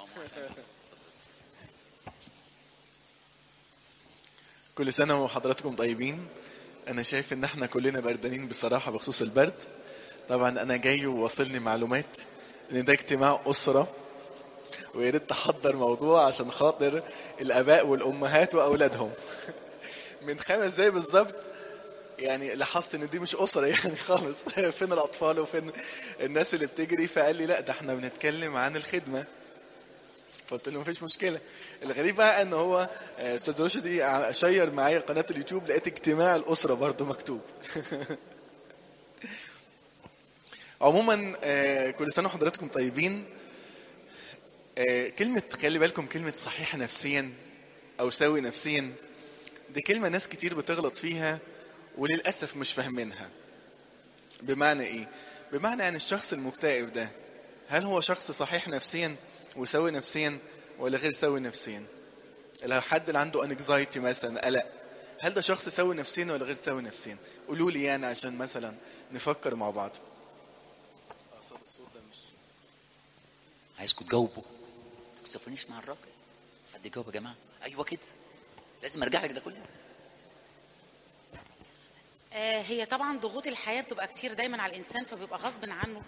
كل سنة وحضراتكم طيبين أنا شايف إن إحنا كلنا بردانين بصراحة بخصوص البرد طبعا أنا جاي وواصلني معلومات إن ده اجتماع أسرة ويا ريت تحضر موضوع عشان خاطر الآباء والأمهات وأولادهم من خمس دقايق بالظبط يعني لاحظت ان دي مش اسره يعني خالص فين الاطفال وفين الناس اللي بتجري فقال لي لا ده احنا بنتكلم عن الخدمه فقلت له مفيش مشكله الغريب بقى ان هو آه، استاذ رشدي ع- شير معايا قناه اليوتيوب لقيت اجتماع الاسره برضو مكتوب عموما آه، كل سنه وحضراتكم طيبين آه، كلمه خلي بالكم كلمه صحيح نفسيا او سوي نفسيا دي كلمه ناس كتير بتغلط فيها وللاسف مش فاهمينها بمعنى ايه بمعنى يعني الشخص المكتئب ده هل هو شخص صحيح نفسيا وسوي نفسيا ولا غير سوي نفسيا لو حد اللي عنده انكزايتي مثلا قلق هل ده شخص سوي نفسيا ولا غير سوي نفسيا قولوا لي يعني عشان مثلا نفكر مع بعض عايزكم تجاوبوا ما تكسفونيش مع الراجل حد يجاوب يا جماعه ايوه كده لازم ارجع لك ده كله آه، هي طبعا ضغوط الحياة بتبقى كتير دايما على الإنسان فبيبقى غصب عنه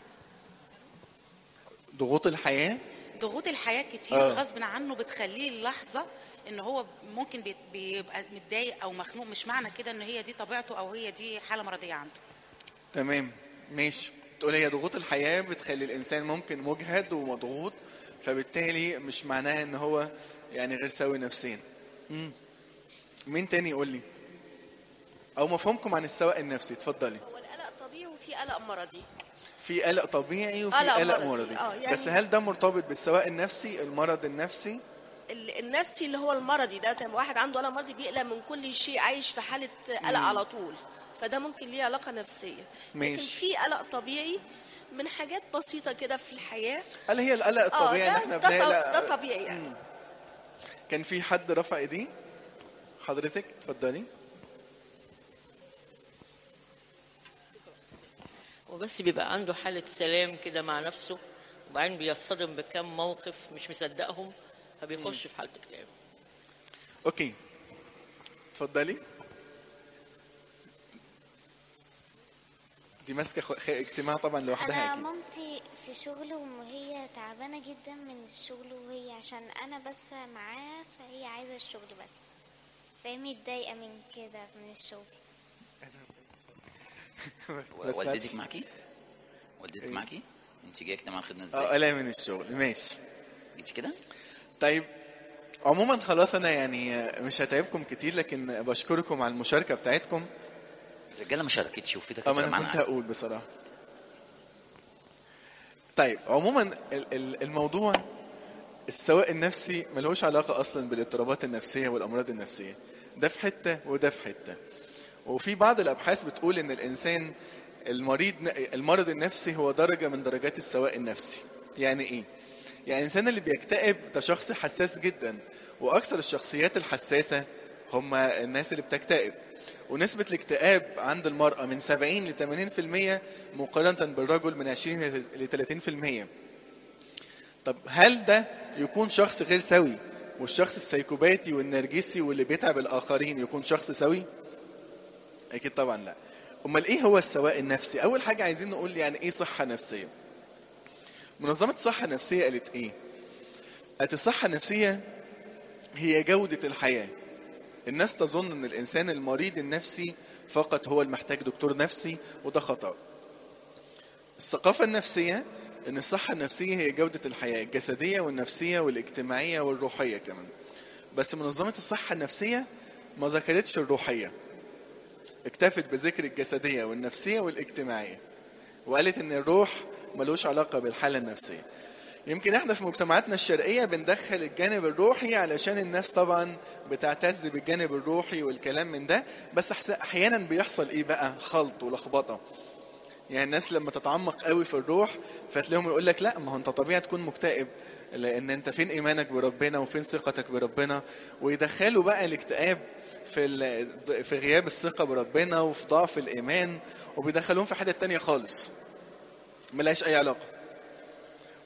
ضغوط الحياه ضغوط الحياة كتير آه. غصب عنه بتخليه اللحظة ان هو ممكن بيت- بيبقى متضايق او مخنوق مش معنى كده ان هي دي طبيعته او هي دي حالة مرضية عنده تمام ماشي تقول هي ضغوط الحياه بتخلي الانسان ممكن مجهد ومضغوط فبالتالي مش معناها ان هو يعني غير سوي نفسيا مم. مين تاني يقول لي او مفهومكم عن السواء النفسي اتفضلي هو القلق طبيعي وفي قلق مرضي في قلق طبيعي وفي قلق قلق مرضي. مرضي آه، يعني- بس هل ده مرتبط بالسواء النفسي المرض النفسي ال- النفسي اللي هو المرضي ده لما واحد عنده قلق مرضي بيقلق من كل شيء عايش في حالة قلق على طول فده ممكن ليه علاقة نفسية لكن ماشي في قلق طبيعي من حاجات بسيطة كده في الحياة هل هي القلق الطبيعي اه ان احنا ده, ده, بنقلق ط- ده طبيعي يعني مم. كان في حد رفع ايديه حضرتك اتفضلي وبس بيبقى عنده حالة سلام كده مع نفسه وبعدين بيصطدم بكم موقف مش مصدقهم فبيخش في حالة اكتئاب اوكي اتفضلي دي ماسكه خ... خ... اجتماع طبعا لوحدها انا اكيد مامتي في شغل وهي تعبانه جدا من الشغل وهي عشان انا بس معاها فهي عايزه الشغل بس فهي متضايقه من كده من الشغل بس والدتك هاتي. معاكي والدتك إيه؟ معاكي انت جايه اجتماع الخدمه اه ازاي قلق من الشغل ماشي جيتي كده طيب عموما خلاص انا يعني مش هتعبكم كتير لكن بشكركم على المشاركه بتاعتكم الرجاله ما شاركتش وفي اه ما دكاتره انا معانا كنت عادي. هقول بصراحه طيب عموما ال- ال- الموضوع السواء النفسي ملوش علاقه اصلا بالاضطرابات النفسيه والامراض النفسيه ده في حته وده في حته وفي بعض الابحاث بتقول ان الانسان المريض المرض النفسي هو درجه من درجات السواء النفسي يعني ايه يعني الانسان اللي بيكتئب ده شخص حساس جدا واكثر الشخصيات الحساسه هم الناس اللي بتكتئب ونسبة الاكتئاب عند المرأة من 70 ل 80% مقارنة بالرجل من 20 ل 30% طب هل ده يكون شخص غير سوي والشخص السيكوباتي والنرجسي واللي بيتعب الآخرين يكون شخص سوي؟ أكيد طبعا لا أمال إيه هو السواء النفسي؟ أول حاجة عايزين نقول يعني إيه صحة نفسية؟ منظمة الصحة النفسية قالت إيه؟ قالت الصحة النفسية هي جودة الحياة الناس تظن ان الانسان المريض النفسي فقط هو المحتاج دكتور نفسي وده خطأ الثقافة النفسية ان الصحة النفسية هي جودة الحياة الجسدية والنفسية والاجتماعية والروحية كمان بس منظمة الصحة النفسية ما ذكرتش الروحية اكتفت بذكر الجسدية والنفسية والاجتماعية وقالت ان الروح ملوش علاقة بالحالة النفسية يمكن احنا في مجتمعاتنا الشرقية بندخل الجانب الروحي علشان الناس طبعا بتعتز بالجانب الروحي والكلام من ده بس أحس- احيانا بيحصل ايه بقى خلط ولخبطة يعني الناس لما تتعمق قوي في الروح فتلاقيهم يقول لك لا ما هو انت طبيعي تكون مكتئب لان انت فين ايمانك بربنا وفين ثقتك بربنا ويدخلوا بقى الاكتئاب في ال- في غياب الثقة بربنا وفي ضعف الايمان وبيدخلوهم في حاجة تانية خالص ملهاش اي علاقة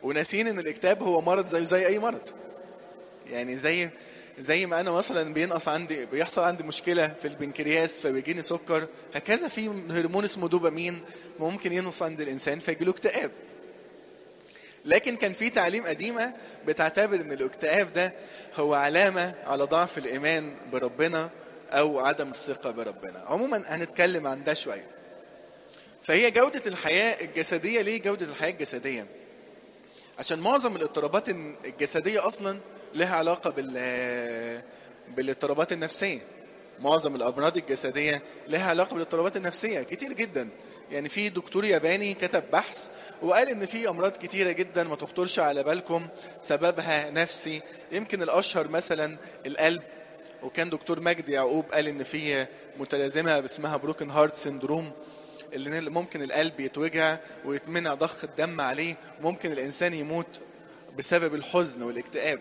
وناسين ان الاكتئاب هو مرض زيه زي اي مرض يعني زي زي ما انا مثلا بينقص عندي بيحصل عندي مشكله في البنكرياس فبيجيني سكر هكذا في هرمون اسمه دوبامين ممكن ينقص عند الانسان فيجيله اكتئاب لكن كان في تعليم قديمه بتعتبر ان الاكتئاب ده هو علامه على ضعف الايمان بربنا او عدم الثقه بربنا عموما هنتكلم عن ده شويه فهي جوده الحياه الجسديه ليه جوده الحياه الجسديه عشان معظم الاضطرابات الجسديه اصلا لها علاقه بال بالاضطرابات النفسيه معظم الامراض الجسديه لها علاقه بالاضطرابات النفسيه كتير جدا يعني في دكتور ياباني كتب بحث وقال ان في امراض كتيره جدا ما تخطرش على بالكم سببها نفسي يمكن الاشهر مثلا القلب وكان دكتور مجدي يعقوب قال ان في متلازمه اسمها بروكن هارت سيندروم اللي ممكن القلب يتوجع ويتمنع ضخ الدم عليه ممكن الانسان يموت بسبب الحزن والاكتئاب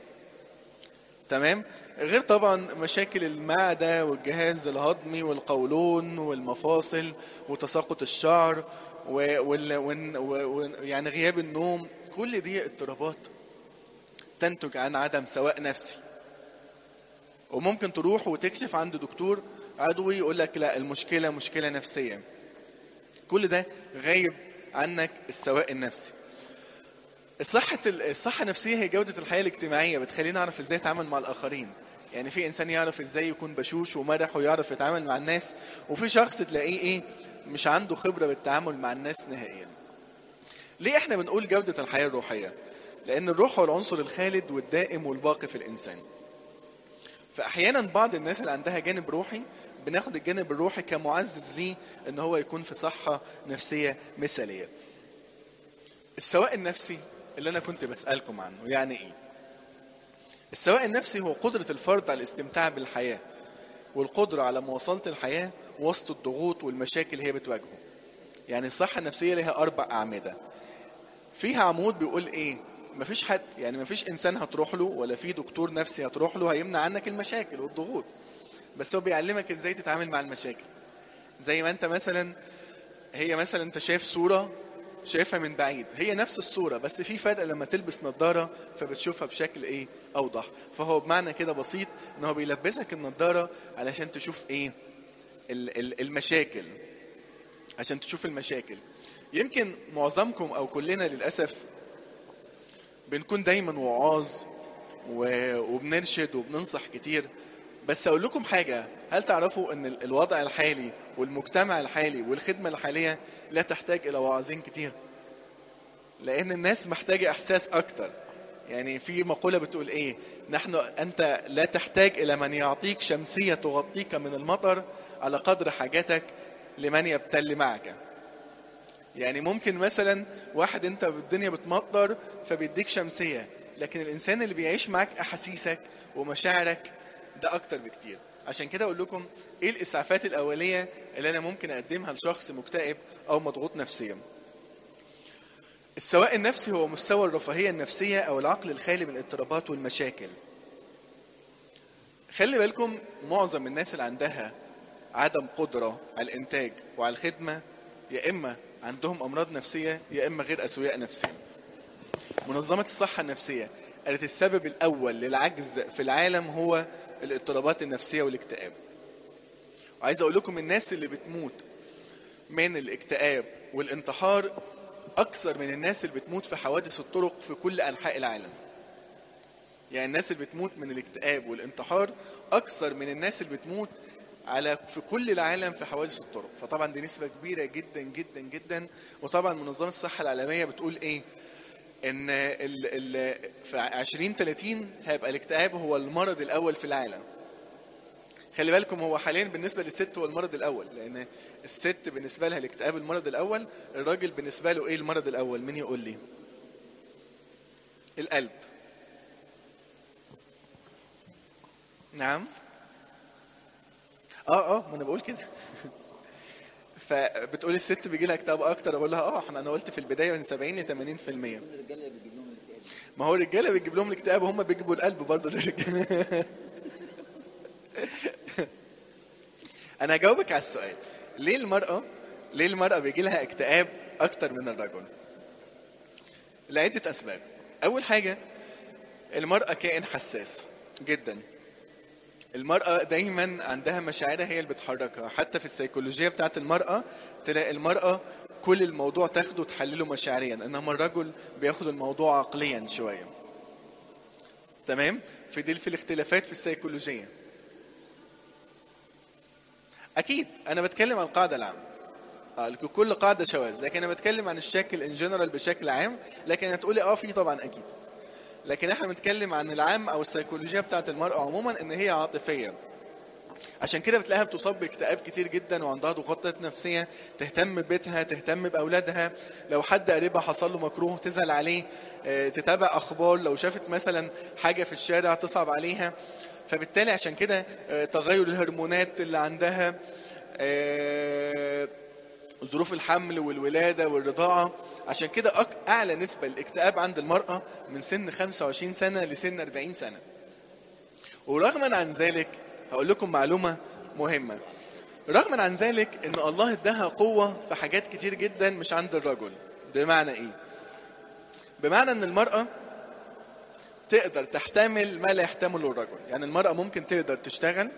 تمام غير طبعا مشاكل المعدة والجهاز الهضمي والقولون والمفاصل وتساقط الشعر و... وال... وال... و... يعني غياب النوم كل دي اضطرابات تنتج عن عدم سواء نفسي وممكن تروح وتكشف عند دكتور عضوي يقول لك لا المشكلة مشكلة نفسية كل ده غايب عنك السواء النفسي الصحة الصحة النفسية هي جودة الحياة الاجتماعية بتخلينا نعرف ازاي نتعامل مع الآخرين يعني في إنسان يعرف ازاي يكون بشوش ومرح ويعرف يتعامل مع الناس وفي شخص تلاقيه ايه مش عنده خبرة بالتعامل مع الناس نهائيا ليه احنا بنقول جودة الحياة الروحية لأن الروح هو العنصر الخالد والدائم والباقي في الإنسان فأحيانا بعض الناس اللي عندها جانب روحي بناخد الجانب الروحي كمعزز ليه ان هو يكون في صحة نفسية مثالية السواء النفسي اللي انا كنت بسألكم عنه يعني ايه السواء النفسي هو قدرة الفرد على الاستمتاع بالحياة والقدرة على مواصلة الحياة وسط الضغوط والمشاكل اللي هي بتواجهه يعني الصحة النفسية لها أربع أعمدة فيها عمود بيقول إيه مفيش حد يعني مفيش إنسان هتروح له ولا في دكتور نفسي هتروح له هيمنع عنك المشاكل والضغوط بس هو بيعلمك إزاي تتعامل مع المشاكل زي ما أنت مثلا هي مثلا أنت شايف صورة شايفها من بعيد هي نفس الصورة بس في فرق لما تلبس نظارة فبتشوفها بشكل ايه اوضح فهو بمعنى كده بسيط ان هو بيلبسك النظارة علشان تشوف ايه المشاكل عشان تشوف المشاكل يمكن معظمكم او كلنا للاسف بنكون دايما وعاظ وبنرشد وبننصح كتير بس اقول لكم حاجه هل تعرفوا ان الوضع الحالي والمجتمع الحالي والخدمه الحاليه لا تحتاج الى واعظين كتير لان الناس محتاجه احساس اكتر يعني في مقوله بتقول ايه نحن انت لا تحتاج الى من يعطيك شمسيه تغطيك من المطر على قدر حاجتك لمن يبتل معك يعني ممكن مثلا واحد انت الدنيا بتمطر فبيديك شمسيه لكن الانسان اللي بيعيش معاك احاسيسك ومشاعرك ده اكتر بكتير عشان كده اقول لكم ايه الاسعافات الاوليه اللي انا ممكن اقدمها لشخص مكتئب او مضغوط نفسيا السواء النفسي هو مستوى الرفاهيه النفسيه او العقل الخالي من الاضطرابات والمشاكل خلي بالكم معظم الناس اللي عندها عدم قدره على الانتاج وعلى الخدمه يا اما عندهم امراض نفسيه يا اما غير اسوياء نفسيا منظمه الصحه النفسيه قالت السبب الاول للعجز في العالم هو الاضطرابات النفسيه والاكتئاب وعايز اقول لكم الناس اللي بتموت من الاكتئاب والانتحار اكثر من الناس اللي بتموت في حوادث الطرق في كل انحاء العالم يعني الناس اللي بتموت من الاكتئاب والانتحار اكثر من الناس اللي بتموت على في كل العالم في حوادث الطرق فطبعا دي نسبه كبيره جدا جدا جدا وطبعا منظمه الصحه العالميه بتقول ايه ان ال ال في 2030 هيبقى الاكتئاب هو المرض الاول في العالم خلي بالكم هو حاليا بالنسبه للست هو المرض الاول لان الست بالنسبه لها الاكتئاب المرض الاول الراجل بالنسبه له ايه المرض الاول مين يقول لي القلب نعم اه اه ما انا بقول كده فبتقول الست بيجي لها اكتئاب اكتر اقول لها اه احنا انا قلت في البدايه من 70 ل 80% ما هو الرجاله بتجيب لهم الاكتئاب وهم بيجيبوا القلب برضه للرجاله انا هجاوبك على السؤال ليه المراه ليه المراه بيجي لها اكتئاب اكتر من الرجل لعدة أسباب أول حاجة المرأة كائن حساس جدا المرأة دايما عندها مشاعرها هي اللي بتحركها حتى في السيكولوجية بتاعت المرأة تلاقي المرأة كل الموضوع تاخده تحلله مشاعريا انما الرجل بياخد الموضوع عقليا شوية تمام في دي في الاختلافات في السيكولوجية اكيد انا بتكلم عن القاعدة العامة آه، كل قاعدة شواذ لكن انا بتكلم عن الشكل ان جنرال بشكل عام لكن هتقولي اه في طبعا اكيد لكن احنا بنتكلم عن العام او السيكولوجية بتاعت المرأة عموما ان هي عاطفية عشان كده بتلاقيها بتصاب باكتئاب كتير جدا وعندها ضغوطات نفسية تهتم ببيتها تهتم بأولادها لو حد قريبها حصل له مكروه تزعل عليه آه، تتابع أخبار لو شافت مثلا حاجة في الشارع تصعب عليها فبالتالي عشان كده آه، تغير الهرمونات اللي عندها آه، ظروف الحمل والولادة والرضاعة عشان كده أك- أعلى نسبة للاكتئاب عند المرأة من سن 25 سنة لسن 40 سنة ورغما عن ذلك هقول لكم معلومة مهمة رغما عن ذلك ان الله اداها قوة في حاجات كتير جدا مش عند الرجل بمعنى ايه بمعنى ان المرأة تقدر تحتمل ما لا يحتمله الرجل يعني المرأة ممكن تقدر تشتغل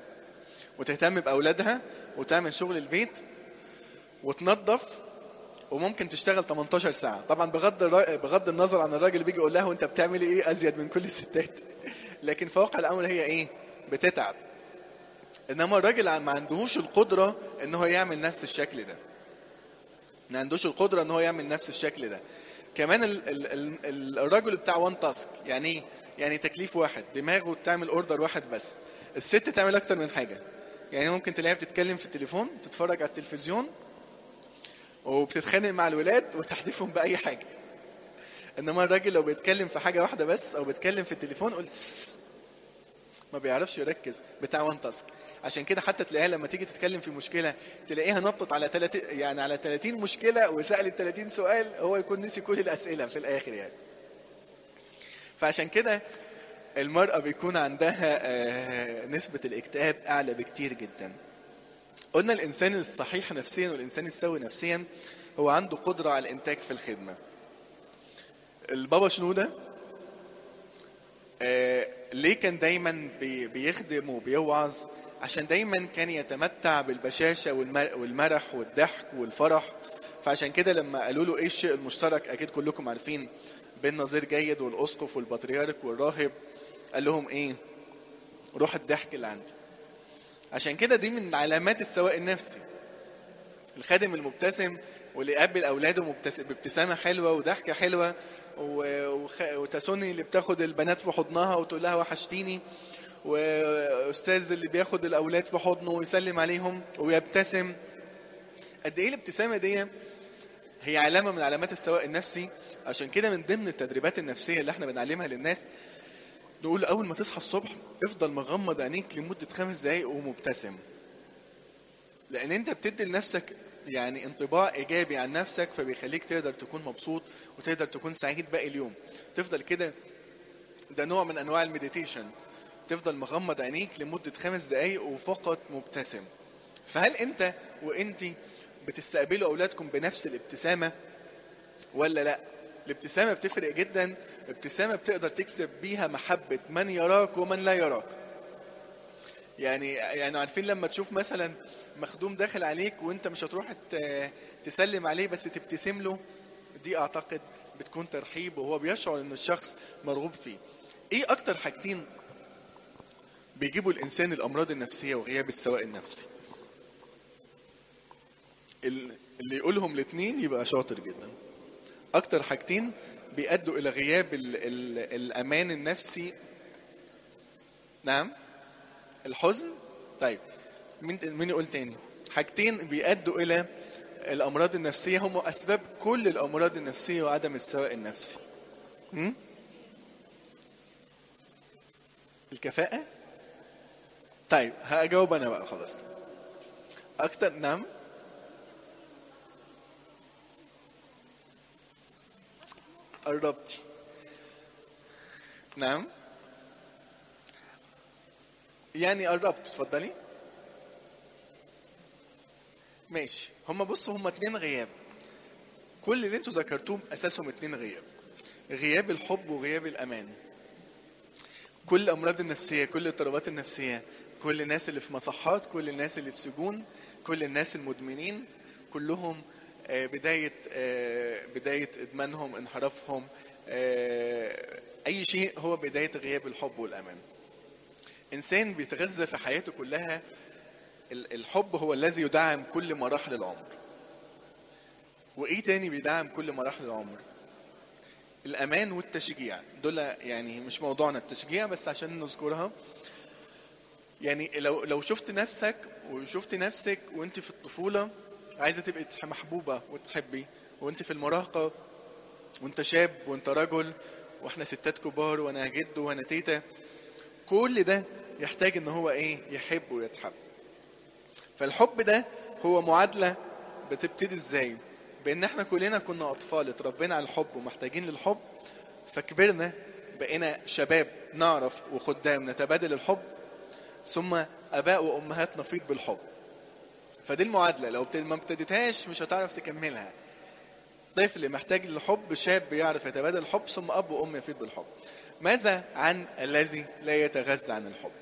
وتهتم بأولادها وتعمل شغل البيت وتنظف وممكن تشتغل 18 ساعة طبعا بغض الر... بغض النظر عن الراجل اللي بيجي يقول لها وانت بتعملي ايه ازيد من كل الستات لكن في واقع الامر هي ايه بتتعب انما الراجل ما عندهوش القدرة ان هو يعمل نفس الشكل ده ما عندوش القدرة ان هو يعمل نفس الشكل ده كمان ال... ال... ال... الراجل بتاع وان تاسك يعني ايه يعني تكليف واحد دماغه تعمل اوردر واحد بس الست تعمل اكتر من حاجة يعني ممكن تلاقيها بتتكلم في التليفون تتفرج على التلفزيون وبتتخانق مع الولاد وتحدفهم بأي حاجة انما الراجل لو بيتكلم في حاجة واحدة بس او بيتكلم في التليفون قول "سس". ما بيعرفش يركز بتاع وان تاسك عشان كده حتى تلاقيها لما تيجي تتكلم في مشكلة تلاقيها نطت على 30 يعني على 30 مشكلة وسألت 30 سؤال هو يكون نسي كل الأسئلة في الآخر يعني فعشان كده المرأة بيكون عندها آه، نسبة الاكتئاب أعلى بكتير جدا قلنا الإنسان الصحيح نفسيا والإنسان السوي نفسيا هو عنده قدرة على الإنتاج في الخدمة البابا شنودة آه، ليه كان دايما بي- بيخدم وبيوعظ عشان دايما كان يتمتع بالبشاشة والمر- والمرح والضحك والفرح فعشان كده لما قالوا له ايه الشيء المشترك اكيد كلكم عارفين بين نظير جيد والاسقف والبطريرك والراهب قال لهم ايه روح الضحك اللي عنده عشان كده دي من علامات السواء النفسي الخادم المبتسم واللي يقابل اولاده مبتس- بابتسامه حلوه وضحكه حلوه و- وخ- وتسوني اللي بتاخد البنات في حضنها وتقول لها وحشتيني واستاذ اللي بياخد الاولاد في حضنه ويسلم عليهم ويبتسم قد ايه الابتسامه دي هي علامه من علامات السواء النفسي عشان كده من ضمن التدريبات النفسيه اللي احنا بنعلمها للناس نقول اول ما تصحى الصبح افضل مغمض عينيك لمده خمس دقايق ومبتسم لان انت بتدي لنفسك يعني انطباع ايجابي عن نفسك فبيخليك تقدر تكون مبسوط وتقدر تكون سعيد باقي اليوم تفضل كده ده نوع من انواع المديتيشن تفضل مغمض عينيك لمدة خمس دقايق وفقط مبتسم فهل انت وانت بتستقبلوا اولادكم بنفس الابتسامة ولا لا الابتسامة بتفرق جدا ابتسامة بتقدر تكسب بيها محبة من يراك ومن لا يراك يعني يعني عارفين لما تشوف مثلا مخدوم داخل عليك وانت مش هتروح ت- تسلم عليه بس تبتسم له دي اعتقد بتكون ترحيب وهو بيشعر ان الشخص مرغوب فيه ايه اكتر حاجتين بيجيبوا الانسان الامراض النفسيه وغياب السواء النفسي ال- اللي يقولهم الاثنين يبقى شاطر جدا اكتر حاجتين بيأدوا الى غياب ال ال الامان النفسي نعم الحزن طيب مين مين يقول تاني حاجتين بيأدوا الى الامراض النفسيه هم اسباب كل الامراض النفسيه وعدم السواء النفسي م? الكفاءه طيب هجاوب انا بقى خلاص اكتر نعم قربتي نعم يعني قربت اتفضلي ماشي هما بصوا هما اتنين غياب كل اللي انتوا ذكرتوهم اساسهم اتنين غياب غياب الحب وغياب الامان كل الامراض النفسيه كل الاضطرابات النفسيه كل الناس اللي في مصحات كل الناس اللي في سجون كل الناس المدمنين كلهم آه، بدايه آه، بدايه ادمانهم انحرافهم آه، اي شيء هو بدايه غياب الحب والامان انسان بيتغذى في حياته كلها ال- الحب هو الذي يدعم كل مراحل العمر وايه تاني بيدعم كل مراحل العمر الامان والتشجيع دول يعني مش موضوعنا التشجيع بس عشان نذكرها يعني لو لو شفت نفسك وشفت نفسك وانت في الطفوله عايزه تبقي تح- محبوبه وتحبي وانت في المراهقه وانت شاب وانت رجل واحنا ستات كبار وانا جد وانا تيتا كل ده يحتاج ان هو ايه يحب ويتحب فالحب ده هو معادله بتبتدي ازاي بان احنا كلنا كنا اطفال اتربينا على الحب ومحتاجين للحب فكبرنا بقينا شباب نعرف وخدام نتبادل الحب ثم اباء وامهات نفيض بالحب فدي المعادله لو بت- ما ابتديتهاش مش هتعرف تكملها طفل محتاج للحب شاب يعرف يتبادل الحب ثم اب وام يفيض بالحب ماذا عن الذي لا يتغذى عن الحب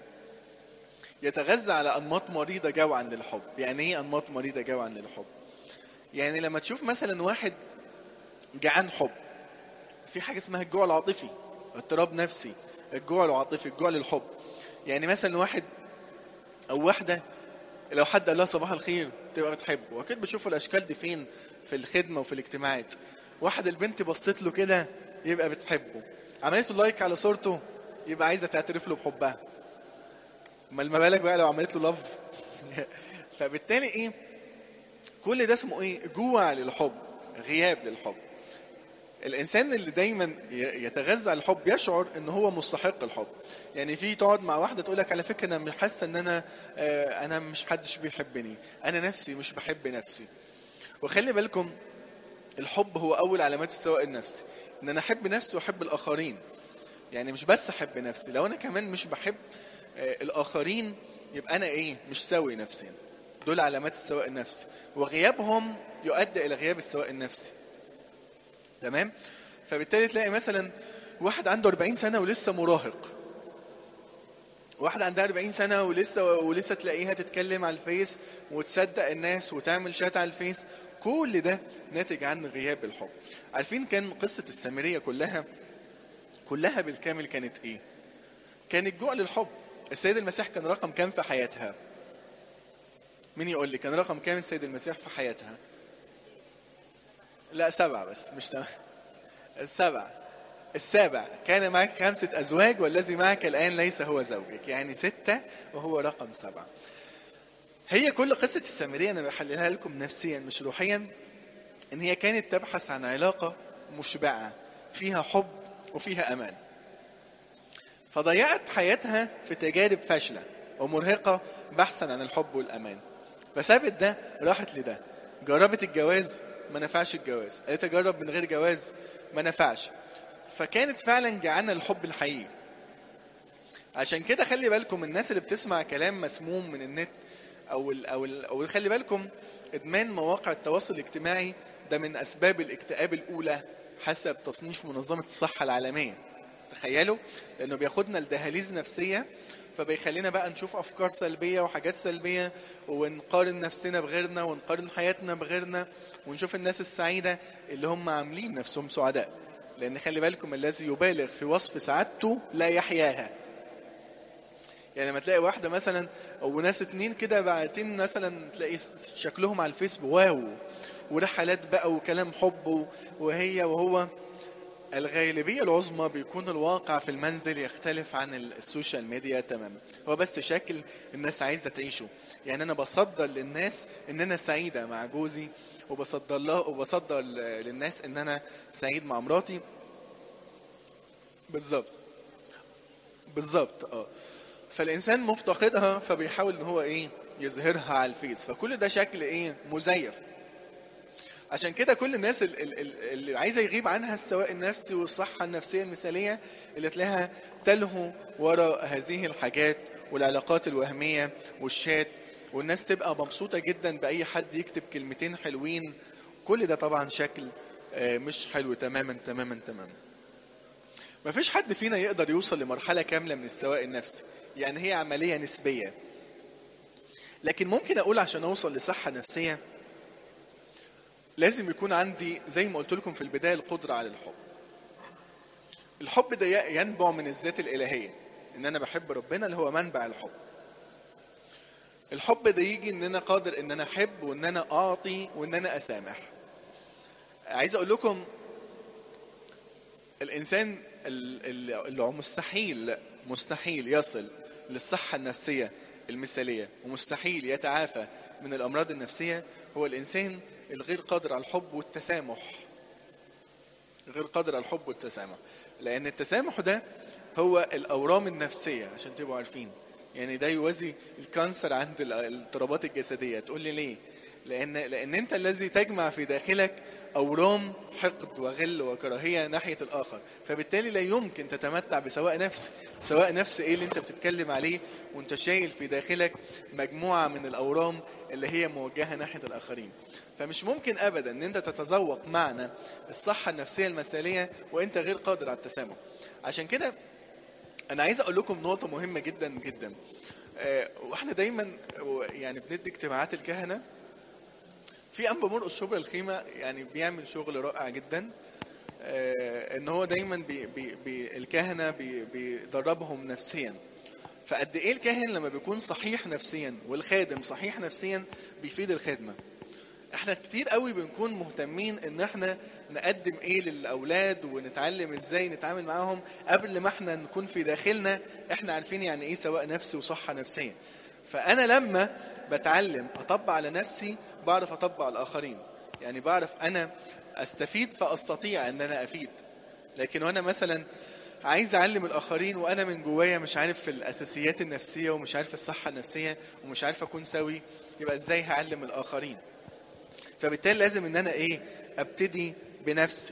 يتغذى على انماط مريضه جوعا للحب يعني ايه انماط مريضه جوعا للحب يعني لما تشوف مثلا واحد جعان حب في حاجه اسمها الجوع العاطفي اضطراب نفسي الجوع العاطفي الجوع للحب يعني مثلا واحد او واحده لو حد قال لها صباح الخير تبقى بتحبه واكيد بتشوفوا الاشكال دي فين في الخدمه وفي الاجتماعات واحد البنت بصت له كده يبقى بتحبه عملت له لايك على صورته يبقى عايزه تعترف له بحبها امال ما بالك بقى لو عملت له لاف فبالتالي ايه كل ده اسمه ايه جوع للحب غياب للحب الانسان اللي دايما ي- يتغذى على الحب يشعر ان هو مستحق الحب يعني في تقعد مع واحده تقول لك على فكره انا مش حاسه ان انا آه، انا مش حدش بيحبني انا نفسي مش بحب نفسي وخلي بالكم الحب هو اول علامات السواء النفسي ان انا احب نفسي واحب الاخرين يعني مش بس احب نفسي لو انا كمان مش بحب آه، الاخرين يبقى انا ايه مش سوي نفسيا دول علامات السواء النفسي وغيابهم يؤدي الى غياب السواء النفسي تمام فبالتالي تلاقي مثلا واحد عنده 40 سنه ولسه مراهق واحدة عندها 40 سنة ولسه ولسه تلاقيها تتكلم على الفيس وتصدق الناس وتعمل شات على الفيس كل ده ناتج عن غياب الحب عارفين كان قصة السامرية كلها كلها بالكامل كانت ايه كان الجوع للحب السيد المسيح كان رقم كام في حياتها مين يقول لي كان رقم كام السيد المسيح في حياتها لا سبعة بس مش تمام السبعة السابع كان معك خمسة أزواج والذي معك الآن ليس هو زوجك يعني ستة وهو رقم سبعة هي كل قصة السامرية أنا بحللها لكم نفسيا مش روحيا إن هي كانت تبحث عن علاقة مشبعة فيها حب وفيها أمان فضيعت حياتها في تجارب فاشلة ومرهقة بحثا عن الحب والأمان فسابت ده راحت لده جربت الجواز ما نفعش الجواز قالت اجرب من غير جواز ما نفعش فكانت فعلا جعانه الحب الحقيقي عشان كده خلي بالكم الناس اللي بتسمع كلام مسموم من النت او ال او ال او خلي بالكم ادمان مواقع التواصل الاجتماعي ده من اسباب الاكتئاب الاولى حسب تصنيف منظمه الصحه العالميه تخيلوا لانه بياخدنا لدهاليز نفسيه فبيخلينا بقى نشوف افكار سلبيه وحاجات سلبيه ونقارن نفسنا بغيرنا ونقارن حياتنا بغيرنا ونشوف الناس السعيده اللي هم عاملين نفسهم سعداء لان خلي بالكم الذي يبالغ في وصف سعادته لا يحياها يعني لما تلاقي واحدة مثلا أو ناس اتنين كده باعتين مثلا تلاقي شكلهم على الفيس واو ورحلات بقى وكلام حب وهي وهو الغالبية العظمى بيكون الواقع في المنزل يختلف عن السوشيال ميديا تماما هو بس شكل الناس عايزة تعيشه يعني أنا بصدر للناس إن أنا سعيدة مع جوزي وبصدر له وبصدر للناس إن أنا سعيد مع مراتي بالظبط بالظبط اه فالإنسان مفتقدها فبيحاول إن هو إيه يظهرها على الفيس فكل ده شكل إيه مزيف عشان كده كل الناس ال- ال- ال- اللي عايزه يغيب عنها السواء النفسي والصحه النفسيه المثاليه اللي تلاقيها تلهو وراء هذه الحاجات والعلاقات الوهميه والشات والناس تبقى مبسوطه جدا باي حد يكتب كلمتين حلوين كل ده طبعا شكل آه، مش حلو تماما تماما تماما مفيش حد فينا يقدر يوصل لمرحلة كاملة من السواء النفسي يعني هي عملية نسبية لكن ممكن أقول عشان أوصل لصحة نفسية لازم يكون عندي زي ما قلت لكم في البداية القدرة على الحب الحب ده ينبع من الذات الإلهية إن أنا بحب ربنا اللي هو منبع الحب الحب ده يجي إن أنا قادر إن أنا أحب وإن أنا أعطي وإن أنا أسامح عايز أقول لكم الإنسان اللي هو مستحيل مستحيل يصل للصحة النفسية المثالية ومستحيل يتعافى من الأمراض النفسية هو الإنسان الغير قادر على الحب والتسامح غير قادر على الحب والتسامح لأن التسامح ده هو الأورام النفسية عشان تبقوا عارفين يعني ده يوازي الكانسر عند الاضطرابات الجسدية تقول لي ليه لأن لأن أنت الذي تجمع في داخلك أورام حقد وغل وكراهية ناحية الآخر فبالتالي لا يمكن تتمتع بسواء نفس سواء نفس إيه اللي أنت بتتكلم عليه وأنت شايل في داخلك مجموعة من الأورام اللي هي موجهة ناحية الآخرين فمش ممكن أبدا أن أنت تتذوق معنى الصحة النفسية المثالية وأنت غير قادر على التسامح عشان كده أنا عايز أقول لكم نقطة مهمة جدا جدا واحنا دايما يعني بندي اجتماعات الكهنه في انبا مرقص شبرا الخيمه يعني بيعمل شغل رائع جدا آه ان هو دايما بي بي بي الكهنه بي بيدربهم نفسيا فقد ايه الكاهن لما بيكون صحيح نفسيا والخادم صحيح نفسيا بيفيد الخدمه احنا كتير قوي بنكون مهتمين ان احنا نقدم ايه للاولاد ونتعلم ازاي نتعامل معاهم قبل ما احنا نكون في داخلنا احنا عارفين يعني ايه سواء نفسي وصحه نفسيه فانا لما بتعلم اطبق على نفسي بعرف اطبق على الاخرين يعني بعرف انا استفيد فاستطيع ان انا افيد لكن وانا مثلا عايز اعلم الاخرين وانا من جوايا مش عارف في الاساسيات النفسيه ومش عارف الصحه النفسيه ومش عارف اكون سوي يبقى ازاي هعلم الاخرين فبالتالي لازم ان انا ايه ابتدي بنفسي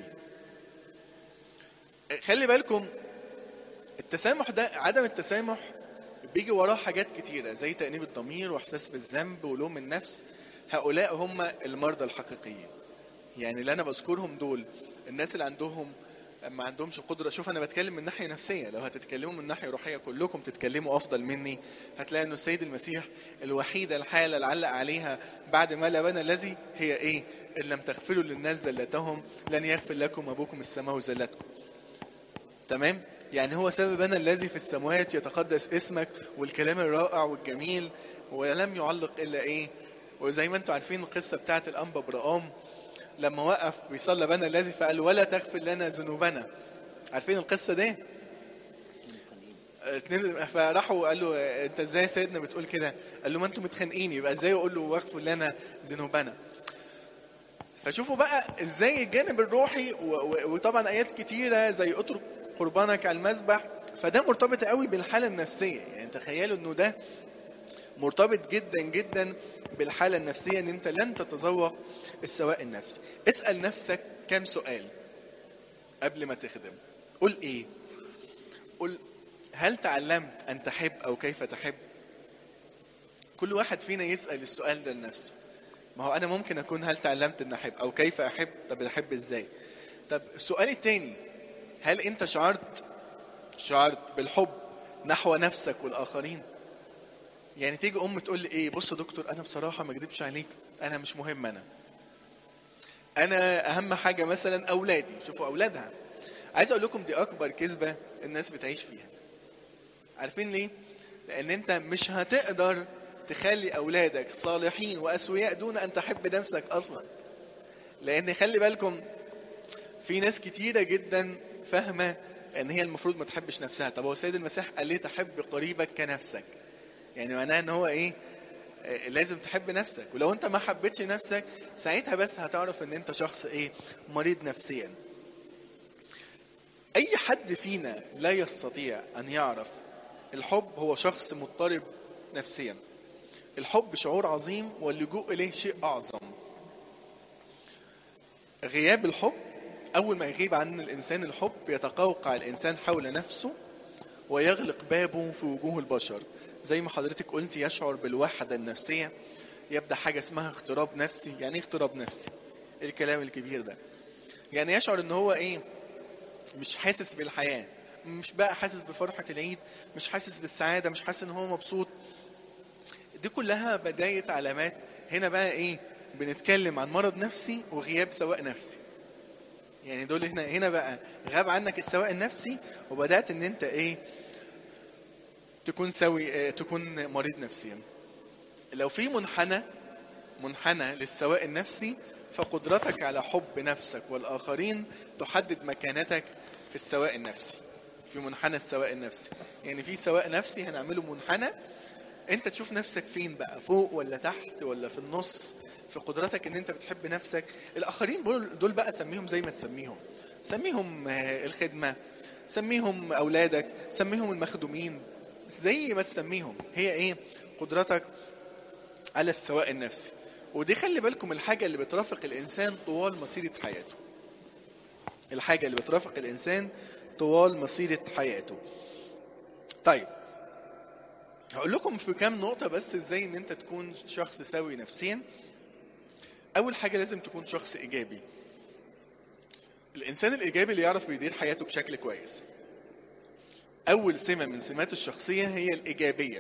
خلي بالكم التسامح ده عدم التسامح بيجي وراه حاجات كتيره زي تانيب الضمير واحساس بالذنب ولوم النفس هؤلاء هم المرضى الحقيقيين يعني اللي انا بذكرهم دول الناس اللي عندهم ما عندهمش قدره شوف انا بتكلم من ناحيه نفسيه لو هتتكلموا من ناحيه روحيه كلكم تتكلموا افضل مني هتلاقي انه السيد المسيح الوحيده الحاله اللي علق عليها بعد ما لبنا الذي هي ايه ان لم تغفروا للناس زلتهم لن يغفر لكم ابوكم السماء زلتكم تمام يعني هو سببنا الذي في السماوات يتقدس اسمك والكلام الرائع والجميل ولم يعلق الا ايه وزي ما انتم عارفين القصه بتاعت الانبا برقام لما وقف بيصلى بنا الذي فقال ولا تغفر لنا ذنوبنا عارفين القصه دي اتنين فراحوا قال له انت ازاي يا سيدنا بتقول كده قال له ما انتم متخانقين يبقى ازاي اقول له واغفر لنا ذنوبنا فشوفوا بقى ازاي الجانب الروحي وطبعا ايات كتيره زي اترك قربانك على المذبح فده مرتبط قوي بالحاله النفسيه يعني تخيلوا انه ده مرتبط جدا جدا بالحالة النفسية ان انت لن تتذوق السواء النفسي اسأل نفسك كم سؤال قبل ما تخدم قل ايه قل هل تعلمت ان تحب او كيف تحب كل واحد فينا يسأل السؤال ده لنفسه ما هو انا ممكن اكون هل تعلمت ان احب او كيف احب طب احب ازاي طب السؤال التاني هل انت شعرت شعرت بالحب نحو نفسك والاخرين يعني تيجي ام تقول لي ايه بص يا دكتور انا بصراحه ما اكذبش عليك انا مش مهم انا انا اهم حاجه مثلا اولادي شوفوا اولادها عايز اقول لكم دي اكبر كذبه الناس بتعيش فيها عارفين ليه لان انت مش هتقدر تخلي اولادك صالحين واسوياء دون ان تحب نفسك اصلا لان خلي بالكم في ناس كتيره جدا فاهمه ان هي المفروض ما تحبش نفسها طب هو السيد المسيح قال ليه تحب قريبك كنفسك يعني معناه ان هو ايه لازم تحب نفسك ولو انت ما حبيتش نفسك ساعتها بس هتعرف ان انت شخص ايه مريض نفسيا اي حد فينا لا يستطيع ان يعرف الحب هو شخص مضطرب نفسيا الحب شعور عظيم واللجوء اليه شيء اعظم غياب الحب اول ما يغيب عن الانسان الحب يتقوقع الانسان حول نفسه ويغلق بابه في وجوه البشر زي ما حضرتك قلت يشعر بالوحدة النفسية يبدأ حاجة اسمها اغتراب نفسي يعني ايه اغتراب نفسي إيه الكلام الكبير ده يعني يشعر ان هو ايه مش حاسس بالحياة مش بقى حاسس بفرحة العيد مش حاسس بالسعادة مش حاسس ان هو مبسوط دي كلها بداية علامات هنا بقى ايه بنتكلم عن مرض نفسي وغياب سواء نفسي يعني دول هنا هنا بقى غاب عنك السواء النفسي وبدأت ان انت ايه تكون سوي اه تكون مريض نفسيا لو في منحنى منحنى للسواء النفسي فقدرتك على حب نفسك والآخرين تحدد مكانتك في السواء النفسي في منحنى السواء النفسي يعني في سواء نفسي هنعمله منحنى انت تشوف نفسك فين بقى فوق ولا تحت ولا في النص في قدرتك ان انت بتحب نفسك الاخرين دول دول بقى سميهم زي ما تسميهم سميهم آه، الخدمة سميهم اولادك سميهم المخدومين زي ما تسميهم هي ايه قدرتك على السواء النفسي ودي خلي بالكم الحاجة اللي بترافق الإنسان طوال مسيرة حياته الحاجة اللي بترافق الإنسان طوال مسيرة حياته طيب هقول لكم في كام نقطة بس ازاي ان انت تكون شخص سوي نفسيا اول حاجة لازم تكون شخص ايجابي الانسان الايجابي اللي يعرف يدير حياته بشكل كويس اول سمة من سمات الشخصية هي الايجابية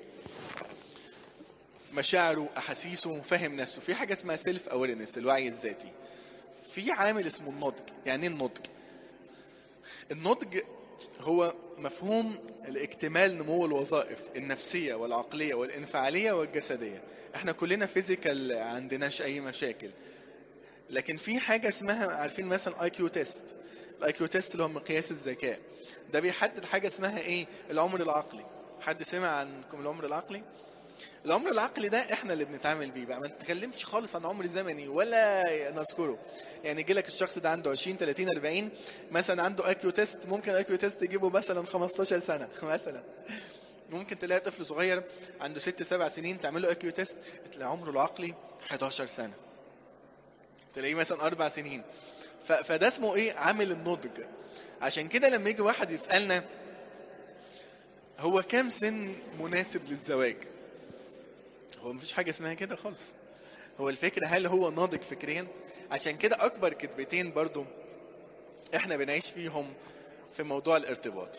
مشاعره احاسيسه فاهم نفسه في حاجة اسمها سيلف اويرنس الوعي الذاتي في عامل اسمه النضج يعني ايه النضج النضج هو مفهوم الاكتمال نمو الوظائف النفسية والعقلية والانفعالية والجسدية احنا كلنا فيزيكال عندناش اي مشاكل لكن في حاجة اسمها عارفين مثلا اي كيو تيست الاي كيو تيست اللي هو مقياس الذكاء ده بيحدد حاجة اسمها ايه العمر العقلي حد سمع عنكم العمر العقلي العمر العقلي ده احنا اللي بنتعامل بيه بقى ما نتكلمش خالص عن عمر زمني ولا نذكره يعني يجي لك الشخص ده عنده 20 30 40 مثلا عنده اي كيو تيست ممكن اي كيو تيست يجيبه مثلا 15 سنه مثلا ممكن تلاقي طفل صغير عنده 6 7 سنين تعمل له اي كيو تيست تلاقي عمره العقلي 11 سنه تلاقيه مثلا اربع سنين ف... فده اسمه ايه عامل النضج عشان كده لما يجي واحد يسالنا هو كام سن مناسب للزواج هو مفيش حاجة اسمها كده خالص هو الفكرة هل هو ناضج فكريا عشان كده أكبر كذبتين برضو احنا بنعيش فيهم في موضوع الارتباط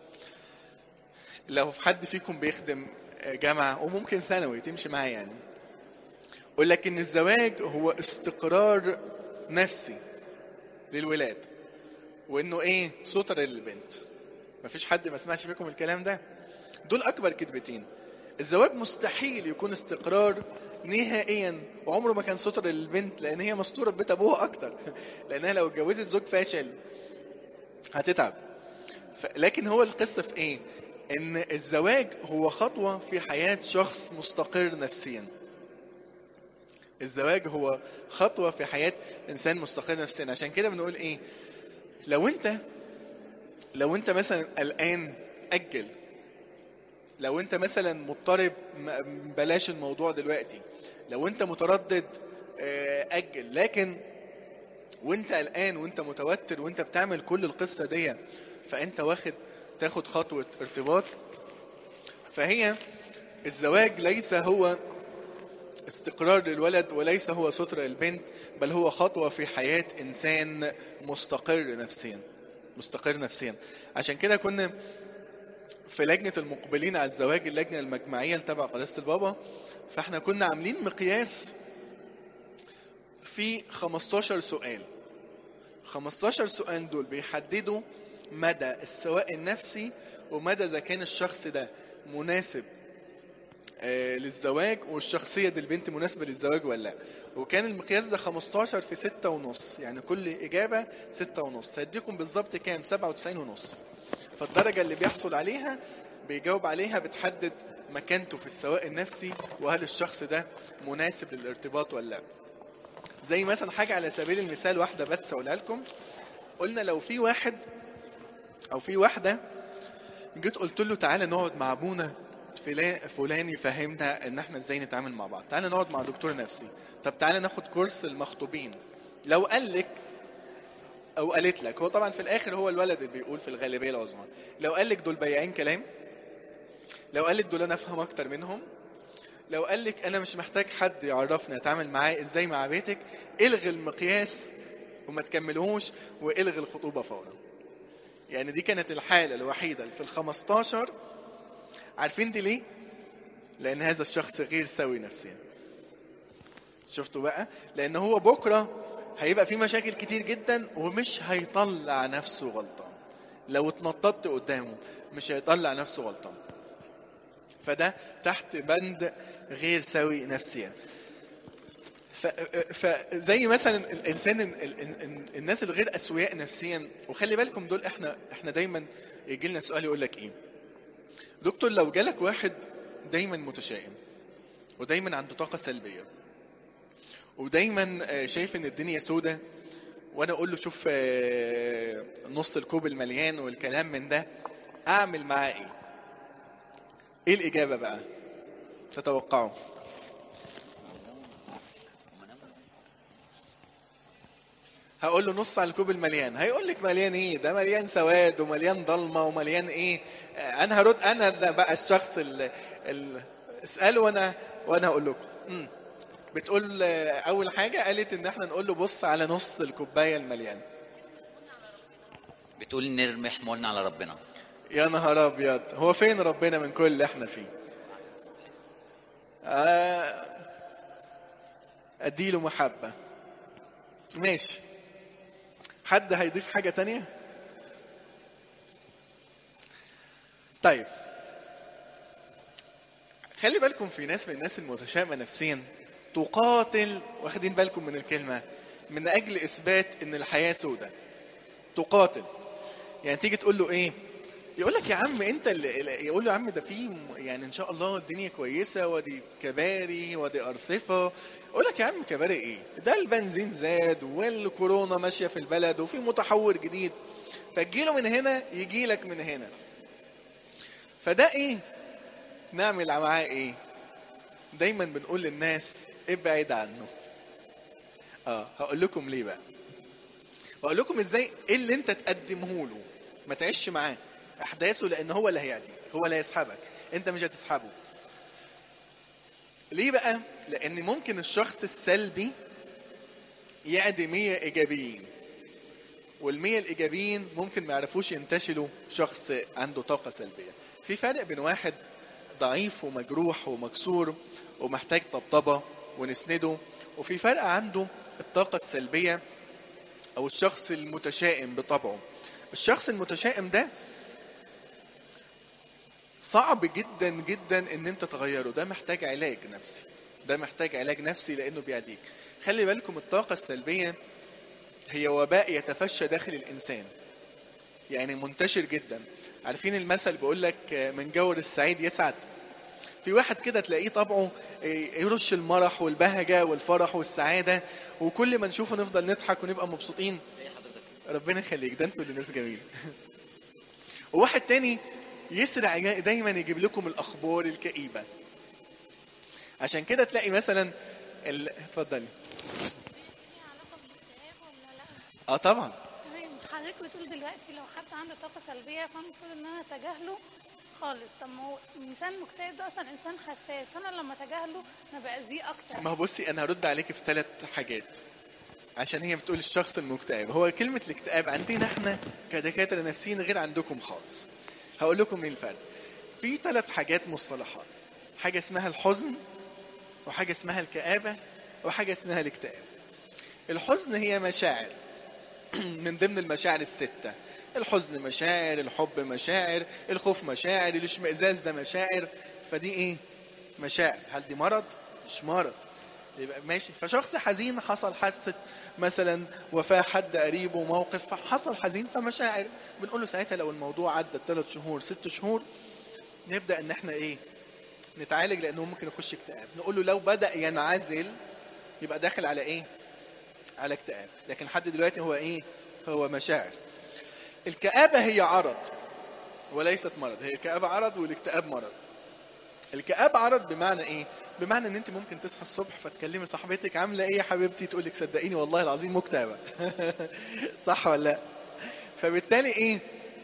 لو حد فيكم بيخدم جامعة وممكن ثانوي تمشي معاه يعني يقول لك ان الزواج هو استقرار نفسي للولاد وانه ايه ستر للبنت مفيش حد ما سمعش فيكم الكلام ده دول اكبر كذبتين الزواج مستحيل يكون استقرار نهائيا وعمره ما كان ستر للبنت لان هي مستوره ببيت ابوها اكتر لانها لو اتجوزت زوج فاشل هتتعب ف... لكن هو القصه في ايه ان الزواج هو خطوه في حياه شخص مستقر نفسيا الزواج هو خطوه في حياه انسان مستقر نفسيا عشان كده بنقول ايه لو انت لو انت مثلا قلقان اجل لو انت مثلا مضطرب بلاش الموضوع دلوقتي لو انت متردد اجل لكن وانت قلقان وانت متوتر وانت بتعمل كل القصه دي فانت واخد تاخد خطوه ارتباط فهي الزواج ليس هو استقرار للولد وليس هو ستر البنت بل هو خطوه في حياه انسان مستقر نفسيا مستقر نفسيا عشان كده كنا في لجنة المقبلين على الزواج اللجنة المجمعية اللي تبع قداسة البابا فاحنا كنا عاملين مقياس في 15 سؤال 15 سؤال دول بيحددوا مدى السواء النفسي ومدى اذا كان الشخص ده مناسب آه للزواج والشخصية دي البنت مناسبة للزواج ولا لا وكان المقياس ده 15 في 6 ونص يعني كل إجابة 6 ونص هديكم بالظبط كام 97 ونص فالدرجة اللي بيحصل عليها بيجاوب عليها بتحدد مكانته في السواء النفسي وهل الشخص ده مناسب للارتباط ولا لا زي مثلا حاجة على سبيل المثال واحدة بس أقولها لكم قلنا لو في واحد أو في واحدة جيت قلت له تعالى نقعد مع أبونا فلان يفهمنا ان احنا ازاي نتعامل مع بعض تعالى نقعد مع دكتور نفسي طب تعالى ناخد كورس المخطوبين لو قال لك او قالت لك هو طبعا في الاخر هو الولد اللي بيقول في الغالبيه العظمى لو قال لك دول بياعين كلام لو قال لك دول انا افهم اكتر منهم لو قال لك انا مش محتاج حد يعرفني اتعامل معاه ازاي مع بيتك الغي المقياس وما تكملهوش والغي الخطوبه فورا يعني دي كانت الحالة الوحيدة اللي في ال 15 عارفين دي ليه؟ لأن هذا الشخص غير سوي نفسيا شفتوا بقى؟ لأن هو بكرة هيبقى في مشاكل كتير جدا ومش هيطلع نفسه غلطان لو اتنططت قدامه مش هيطلع نفسه غلطان فده تحت بند غير سوي نفسيا ف- فزي مثلا الانسان ال- ال- ال- الناس الغير اسوياء نفسيا وخلي بالكم دول احنا احنا دايما يجي لنا سؤال يقول لك ايه دكتور لو جالك واحد دايما متشائم ودايما عنده طاقه سلبيه ودايما آه، شايف ان الدنيا سودة وانا اقول له شوف آه، نص الكوب المليان والكلام من ده اعمل معاه ايه ايه الاجابه بقى تتوقعوا هقول له نص على الكوب المليان هيقول لك مليان ايه ده مليان سواد ومليان ضلمه ومليان ايه آه، انا هرد انا ده بقى الشخص اللي اساله وانا وانا هقول لكم مم. بتقول آه، اول حاجه قالت ان احنا نقول له بص على نص الكوبايه المليان بتقول نرمي حمولنا على ربنا يا نهار ابيض هو فين ربنا من كل اللي احنا فيه آه، اديله محبه ماشي حد هيضيف حاجه تانية طيب خلي بالكم في ناس من الناس المتشائمه نفسيا تقاتل واخدين بالكم من الكلمه من اجل اثبات ان الحياه سودة تقاتل يعني تيجي تقول له ايه يقول لك يا عم انت اللي اللي- يقول له يا عم ده في يعني ان شاء الله الدنيا كويسه ودي كباري ودي ارصفه يقول لك يا عم كباري ايه ده البنزين زاد والكورونا ماشيه في البلد وفي متحور جديد فتجيله من هنا يجي لك من هنا فده ايه نعمل معاه ايه دايما بنقول للناس ابعد عنه اه هقول لكم ليه بقى واقول لكم ازاي ايه اللي انت تقدمه له ما تعيش معاه احداثه لان هو اللي هيعديك هو اللي هيسحبك انت مش هتسحبه ليه بقى لان ممكن الشخص السلبي يعدي 100 ايجابيين والمية الايجابيين ممكن ما يعرفوش ينتشلوا شخص عنده طاقة سلبية في فرق بين واحد ضعيف ومجروح ومكسور ومحتاج طبطبة ونسنده وفي فرق عنده الطاقة السلبية او الشخص المتشائم بطبعه الشخص المتشائم ده صعب جدا جدا ان انت تغيره ده محتاج علاج نفسي ده محتاج علاج نفسي لانه بيعديك خلي بالكم الطاقة السلبية هي وباء يتفشى داخل الانسان يعني منتشر جدا عارفين المثل بيقول لك من جور السعيد يسعد في واحد كده تلاقيه طبعه يرش المرح والبهجة والفرح والسعادة وكل ما نشوفه نفضل نضحك ونبقى مبسوطين ربنا يخليك ده انتوا اللي ناس جميلة وواحد تاني يسرع جا- دايما يجيب لكم الاخبار الكئيبة عشان كده تلاقي مثلا ال... اتفضلي ليها علاقة بالاكتئاب ولا لا؟ اه طبعا تمام حضرتك بتقول دلوقتي لو حد عنده طاقة سلبية فالمفروض ان انا اتجاهله خالص طب ما هو الانسان المكتئب ده اصلا انسان حساس فانا لما اتجاهله انا باذيه اكتر ما هو بصي انا هرد عليك في ثلاث حاجات عشان هي بتقول الشخص المكتئب هو كلمة الاكتئاب عندنا احنا كدكاترة نفسيين غير عندكم خالص هقول لكم ايه الفرق في ثلاث حاجات مصطلحات حاجة اسمها الحزن وحاجة اسمها الكآبة وحاجة اسمها الاكتئاب الحزن هي مشاعر من ضمن المشاعر الستة الحزن مشاعر الحب مشاعر الخوف مشاعر الاشمئزاز ده مشاعر فدي ايه مشاعر هل دي مرض مش مرض يبقى ماشي فشخص حزين حصل حادثة مثلا وفاة حد قريبه موقف فحصل حزين فمشاعر بنقول له ساعتها لو الموضوع عدى ثلاث شهور ست شهور نبدأ ان احنا ايه نتعالج لانه ممكن يخش اكتئاب نقول له لو بدأ ينعزل يبقى داخل على ايه على اكتئاب لكن لحد دلوقتي هو ايه هو مشاعر الكآبة هي عرض وليست مرض هي الكآبة عرض والاكتئاب مرض الكآبة عرض بمعنى ايه بمعنى ان انت ممكن تصحى الصبح فتكلمي صاحبتك عامله ايه يا حبيبتي تقول لك صدقيني والله العظيم مكتئبه صح ولا لا فبالتالي ايه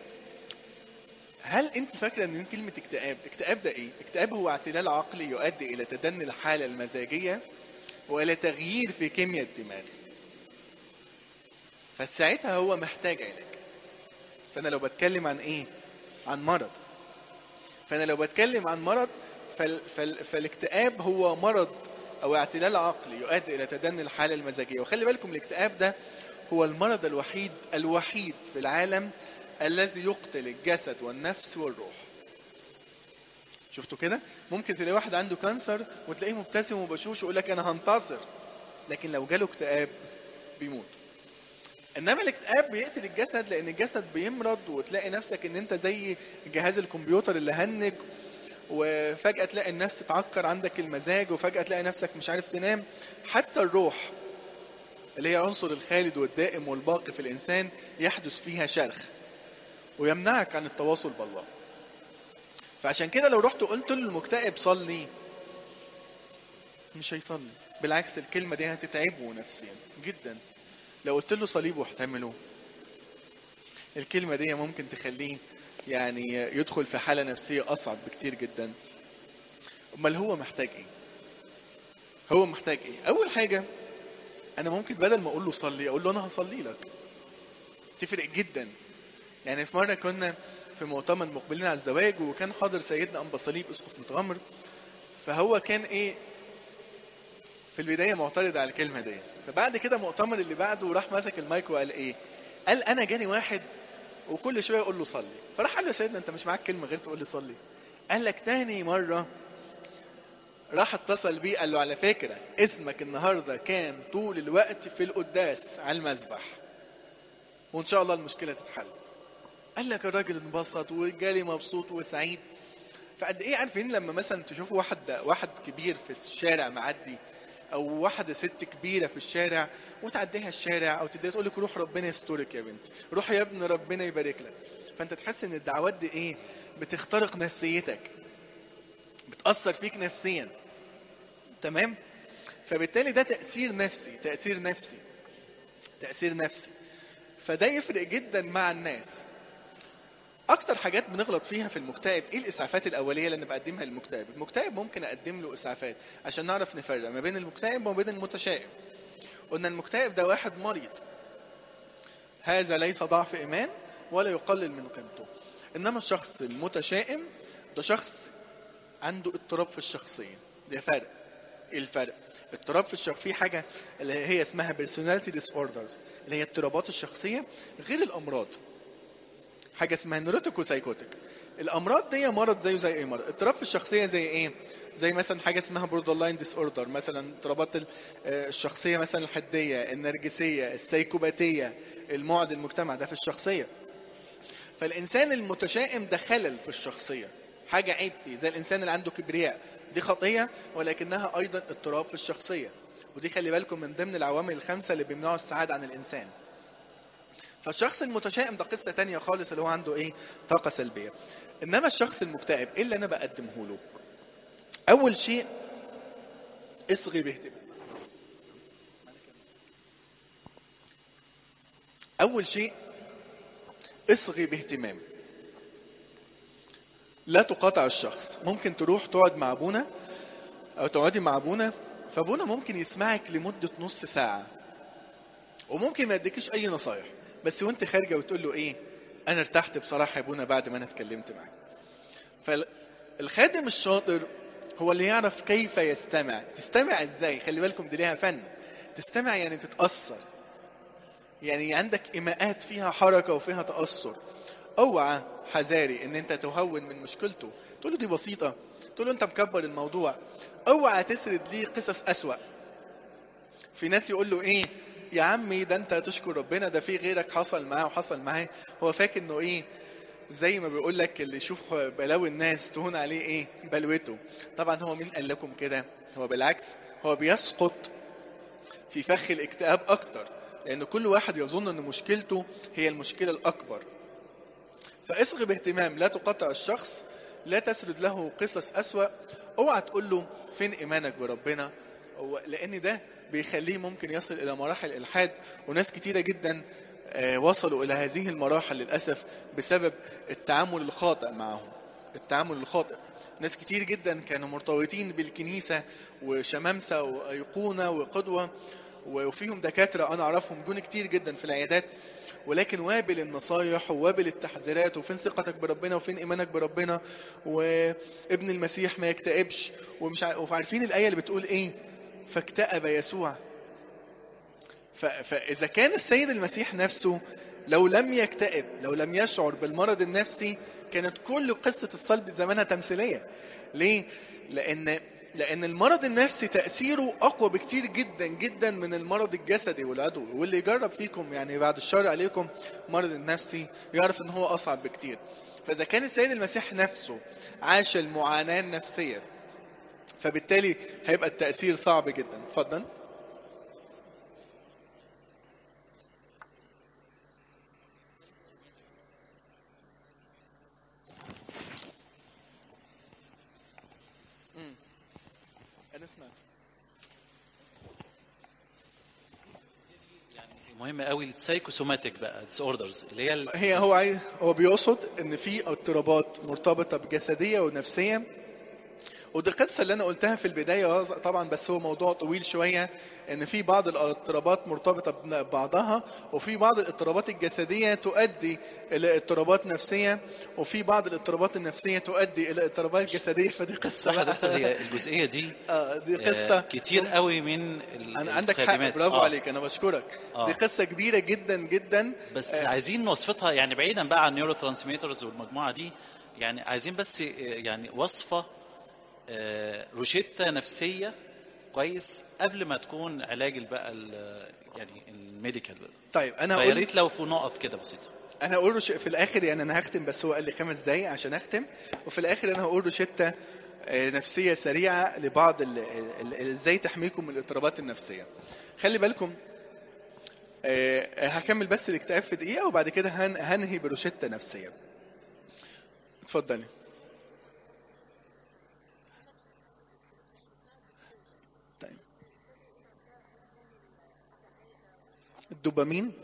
هل انت فاكره ان كلمه اكتئاب اكتئاب ده ايه اكتئاب هو اعتلال عقلي يؤدي الى تدني الحاله المزاجيه والى تغيير في كيمياء الدماغ فساعتها هو محتاج علاج فانا لو بتكلم عن ايه عن مرض فانا لو بتكلم عن مرض فال... فال... فالاكتئاب هو مرض او اعتلال عقلي يؤدي الى تدني الحاله المزاجيه وخلي بالكم الاكتئاب ده هو المرض الوحيد الوحيد في العالم الذي يقتل الجسد والنفس والروح شفتوا كده ممكن تلاقي واحد عنده كانسر وتلاقيه مبتسم وبشوش ويقول لك انا هنتصر لكن لو جاله اكتئاب بيموت انما الاكتئاب بيقتل الجسد لان الجسد بيمرض وتلاقي نفسك ان انت زي جهاز الكمبيوتر اللي هنج وفجأة تلاقي الناس تتعكر عندك المزاج وفجأة تلاقي نفسك مش عارف تنام حتى الروح اللي هي عنصر الخالد والدائم والباقي في الإنسان يحدث فيها شرخ ويمنعك عن التواصل بالله فعشان كده لو رحت وقلت للمكتئب صلي مش هيصلي بالعكس الكلمة دي هتتعبه نفسيا جدا لو قلت له صليب واحتمله الكلمة دي ممكن تخليه يعني يدخل في حالة نفسية أصعب بكتير جدا أمال هو محتاج إيه؟ هو محتاج إيه؟ أول حاجة أنا ممكن بدل ما أقول له صلي أقول له أنا هصلي لك تفرق جدا يعني في مرة كنا في مؤتمر مقبلين على الزواج وكان حاضر سيدنا أنبا صليب أسقف متغمر فهو كان إيه في البداية معترض على الكلمة دي فبعد كده مؤتمر اللي بعده راح ماسك المايك وقال إيه قال أنا جاني واحد وكل شويه يقول له صلي فراح قال له يا سيدنا انت مش معاك كلمه غير تقول لي صلي قال لك تاني مره راح اتصل بيه قال له على فكره اسمك النهارده كان طول الوقت في القداس على المذبح وان شاء الله المشكله تتحل قال لك الراجل انبسط وجالي مبسوط وسعيد فقد ايه عارفين لما مثلا تشوفوا واحد واحد كبير في الشارع معدي او واحده ست كبيره في الشارع وتعديها الشارع او تديها تقول لك روح ربنا يسترك يا بنتي روح يا ابن ربنا يبارك لك فانت تحس ان الدعوات دي ايه بتخترق نفسيتك بتاثر فيك نفسيا تمام فبالتالي ده تاثير نفسي تاثير نفسي تاثير نفسي فده يفرق جدا مع الناس اكتر حاجات بنغلط فيها في المكتئب ايه الاسعافات الاوليه اللي انا بقدمها للمكتئب المكتئب ممكن اقدم له اسعافات عشان نعرف نفرق ما بين المكتئب وما بين المتشائم قلنا المكتئب ده واحد مريض هذا ليس ضعف ايمان ولا يقلل من قيمته انما الشخص المتشائم ده شخص عنده اضطراب في الشخصيه ده فرق ايه الفرق اضطراب في الشخصيه في حاجه اللي هي اسمها personality disorders اللي هي اضطرابات الشخصيه غير الامراض حاجه اسمها نيروتيك وسايكوتيك الامراض دي مرض زيه زي اي مرض اضطراب في الشخصيه زي ايه زي مثلا حاجه اسمها بوردر لاين ديس اوردر مثلا اضطرابات ال- آه، الشخصيه مثلا الحديه النرجسيه السيكوباتيه المعد المجتمع ده في الشخصيه فالانسان المتشائم ده خلل في الشخصيه حاجه عيب فيه زي الانسان اللي عنده كبرياء دي خطيه ولكنها ايضا اضطراب في الشخصيه ودي خلي بالكم من ضمن العوامل الخمسه اللي بيمنعوا السعاده عن الانسان فالشخص المتشائم ده قصه تانية خالص اللي هو عنده ايه طاقه سلبيه انما الشخص المكتئب ايه اللي انا بقدمه له اول شيء اصغي باهتمام اول شيء اصغي باهتمام لا تقاطع الشخص ممكن تروح تقعد مع ابونا او تقعدي مع ابونا فابونا ممكن يسمعك لمده نص ساعه وممكن ما يديكيش اي نصايح بس وانت خارجه وتقول له ايه انا ارتحت بصراحه يا ابونا بعد ما انا اتكلمت معاك فالخادم الشاطر هو اللي يعرف كيف يستمع تستمع ازاي خلي بالكم دي ليها فن تستمع يعني تتاثر يعني عندك ايماءات فيها حركه وفيها تاثر اوعى حذاري ان انت تهون من مشكلته تقول له دي بسيطه تقول له انت مكبر الموضوع اوعى تسرد ليه قصص اسوأ في ناس يقول له ايه يا عمي ده انت تشكر ربنا ده في غيرك حصل معاه وحصل معاه هو فاكر انه ايه زي ما بيقول لك اللي يشوف بلاوي الناس تهون عليه ايه بلوته طبعا هو مين قال لكم كده هو بالعكس هو بيسقط في فخ الاكتئاب اكتر لان كل واحد يظن ان مشكلته هي المشكله الاكبر فاصغي باهتمام لا تقاطع الشخص لا تسرد له قصص أسوأ اوعى تقول له فين ايمانك بربنا هو لان ده بيخليه ممكن يصل الى مراحل الالحاد وناس كتيره جدا آه، وصلوا الى هذه المراحل للاسف بسبب التعامل الخاطئ معهم التعامل الخاطئ ناس كتير جدا كانوا مرتبطين بالكنيسه وشمامسه وايقونه وقدوه وفيهم دكاتره انا اعرفهم جون كتير جدا في العيادات ولكن وابل النصايح ووابل التحذيرات وفين ثقتك بربنا وفين ايمانك بربنا وابن المسيح ما يكتئبش ومش ع- وعارفين الايه اللي بتقول ايه فاكتئب يسوع ف- فاذا كان السيد المسيح نفسه لو لم يكتئب لو لم يشعر بالمرض النفسي كانت كل قصه الصلب زمانها تمثيليه ليه لان لان المرض النفسي تاثيره اقوى بكتير جدا جدا من المرض الجسدي والعضوي واللي يجرب فيكم يعني بعد الشر عليكم مرض النفسي يعرف ان هو اصعب بكتير فاذا كان السيد المسيح نفسه عاش المعاناه النفسيه فبالتالي هيبقى التاثير صعب جدا اتفضل مم. انا سمعت مهم قوي السايكوسوماتيك بقى ديس اوردرز اللي هي ال- هي هو عايز هو بيقصد ان في اضطرابات مرتبطه بجسديه ونفسيه ودي القصه اللي انا قلتها في البدايه آه، طبعا بس هو موضوع طويل شويه ان في بعض الاضطرابات مرتبطه ببعضها وفي بعض الاضطرابات الجسديه تؤدي الى اضطرابات نفسيه وفي بعض الاضطرابات النفسيه تؤدي الى اضطرابات جسديه فدي قصه صح يا بقى. دكتور هي الجزئيه دي اه دي آه، قصه كتير قوي من ال- انا عندك حق الخادمات. برافو آه. عليك انا بشكرك آه. دي قصه كبيره جدا جدا بس آه. عايزين وصفتها يعني بعيدا بقى عن النيورو ترانسميترز والمجموعه دي يعني عايزين بس آه، يعني وصفه آه، روشتة نفسيه كويس قبل ما تكون علاج بقى ال- يعني الميديكال بقى طيب انا فيا هقول ريت لو في نقط كده بسيطه انا هقول روش... في الاخر يعني انا هختم بس هو قال لي خمس دقايق عشان اختم وفي الاخر انا هقول روشته آه، نفسيه سريعه لبعض ال- ال- ال- ازاي تحميكم من الاضطرابات النفسيه خلي بالكم آه، هكمل بس الاكتئاب في دقيقه وبعد كده هن... هنهي بروشته نفسيه اتفضلي طيب الدوبامين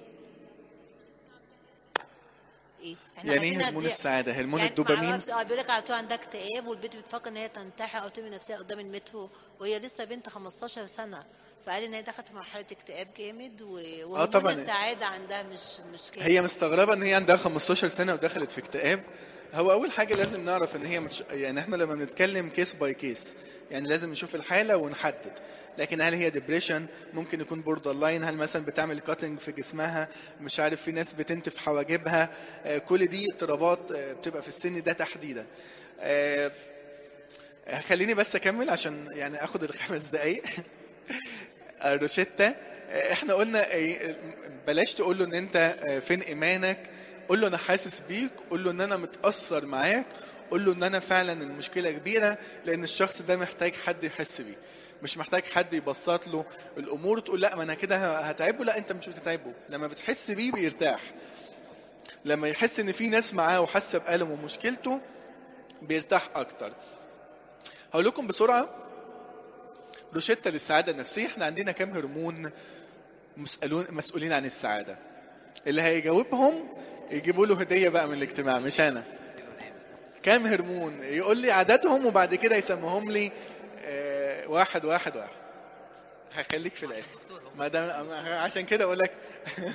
ايه احنا يعني ايه عندنا هرمون دي- السعاده هرمون يعني الدوبامين معرفش، اه بيقول لك على طول عندها اكتئاب والبنت بتفكر ان هي تنتحر او ترمي نفسها قدام المترو وهي لسه بنت 15 سنه فقال ان هي دخلت في مرحله اكتئاب جامد و... وهرمون طبعاً. السعاده عندها مش مش كامل هي مستغربه ان هي عندها 15 سنه ودخلت في اكتئاب هو اول حاجه لازم نعرف ان هي مش يعني احنا لما بنتكلم كيس باي كيس يعني لازم نشوف الحاله ونحدد لكن هل هي ديبريشن ممكن يكون بوردر لاين هل مثلا بتعمل كاتنج في جسمها مش عارف في ناس بتنتف حواجبها آه، كل دي اضطرابات آه، بتبقى في السن ده تحديدا آه، خليني بس اكمل عشان يعني اخد الخمس دقايق الروشتة احنا قلنا إيه، بلاش تقول له ان انت فين ايمانك قول له انا حاسس بيك قول له ان انا متاثر معاك قول له ان انا فعلا المشكله كبيره لان الشخص ده محتاج حد يحس بيه مش محتاج حد يبسط له الامور تقول لا ما انا كده هتعبه لا انت مش بتتعبه لما بتحس بيه بيرتاح لما يحس ان في ناس معاه وحاسه بألمه ومشكلته بيرتاح اكتر هقول لكم بسرعه روشتة للسعادة النفسية احنا عندنا كام هرمون مسألون مسؤولين عن السعادة اللي هيجاوبهم يجيبوا له هدية بقى من الاجتماع مش أنا كام هرمون يقول لي عددهم وبعد كده يسموهم لي آه، واحد واحد واحد هخليك في الآخر ما دام عشان كده أقول لك احنا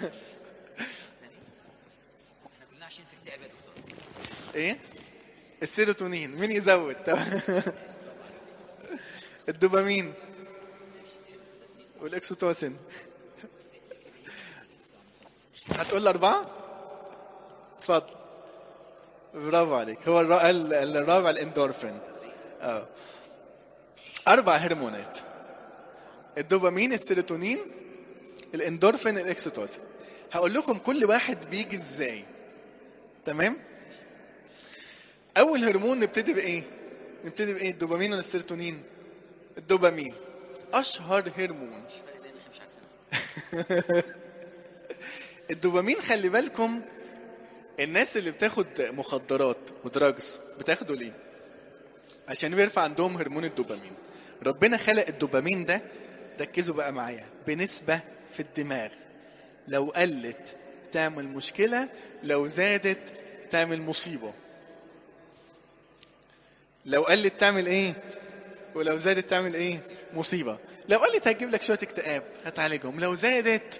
كلنا عايشين في اكتئاب يا دكتور إيه السيروتونين مين يزود الدوبامين والاكسوتوسين هتقول لي أربعة؟ اتفضل برافو عليك هو الرا- ال- الرابع الاندورفين اه أربع هرمونات الدوبامين السيروتونين الاندورفين الاكسوتوسين هقول لكم كل واحد بيجي ازاي تمام اول هرمون نبتدي بايه نبتدي بايه الدوبامين ولا السيروتونين الدوبامين اشهر هرمون الدوبامين خلي بالكم الناس اللي بتاخد مخدرات ودراجز بتاخده ليه عشان بيرفع عندهم هرمون الدوبامين ربنا خلق الدوبامين ده ركزوا بقى معايا بنسبة في الدماغ لو قلت تعمل مشكلة لو زادت تعمل مصيبة لو قلت تعمل ايه ولو زادت تعمل ايه مصيبة لو قلت هتجيب لك شويه اكتئاب هتعالجهم لو زادت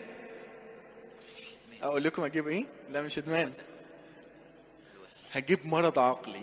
اقول لكم اجيب ايه لا مش ادمان هتجيب مرض عقلي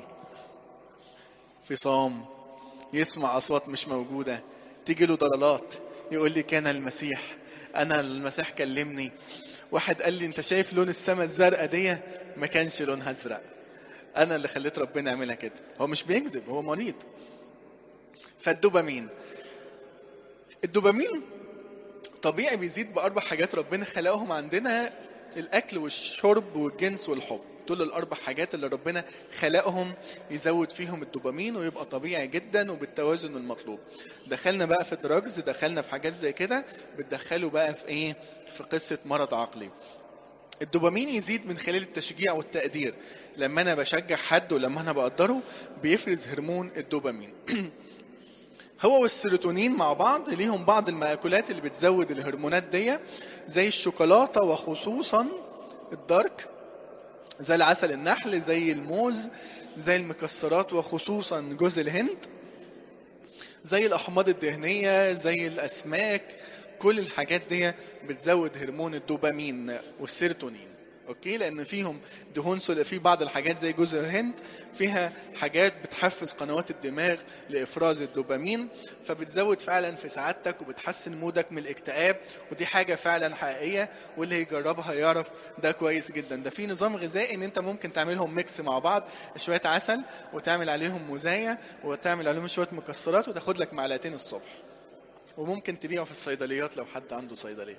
فصام يسمع اصوات مش موجوده تيجي له ضلالات يقول لي كان المسيح انا المسيح كلمني واحد قال لي انت شايف لون السماء الزرقاء دي ما كانش لونها ازرق انا اللي خليت ربنا يعملها كده هو مش بيكذب هو مريض فالدوبامين الدوبامين طبيعي بيزيد باربع حاجات ربنا خلقهم عندنا الاكل والشرب والجنس والحب دول الاربع حاجات اللي ربنا خلقهم يزود فيهم الدوبامين ويبقى طبيعي جدا وبالتوازن المطلوب دخلنا بقى في دراجز دخلنا في حاجات زي كده بتدخله بقى في ايه في قصه مرض عقلي الدوبامين يزيد من خلال التشجيع والتقدير لما انا بشجع حد ولما انا بقدره بيفرز هرمون الدوبامين هو والسيروتونين مع بعض ليهم بعض المأكولات اللي بتزود الهرمونات دي زي الشوكولاتة وخصوصا الدارك زي العسل النحل زي الموز زي المكسرات وخصوصا جوز الهند زي الأحماض الدهنية زي الأسماك كل الحاجات دي بتزود هرمون الدوبامين والسيروتونين اوكي لان فيهم دهون سل... في بعض الحاجات زي جوز الهند فيها حاجات بتحفز قنوات الدماغ لافراز الدوبامين فبتزود فعلا في سعادتك وبتحسن مودك من الاكتئاب ودي حاجه فعلا حقيقيه واللي يجربها يعرف ده كويس جدا ده في نظام غذائي ان انت ممكن تعملهم ميكس مع بعض شويه عسل وتعمل عليهم مزايا وتعمل عليهم شويه مكسرات وتاخد لك معلقتين الصبح وممكن تبيعه في الصيدليات لو حد عنده صيدليه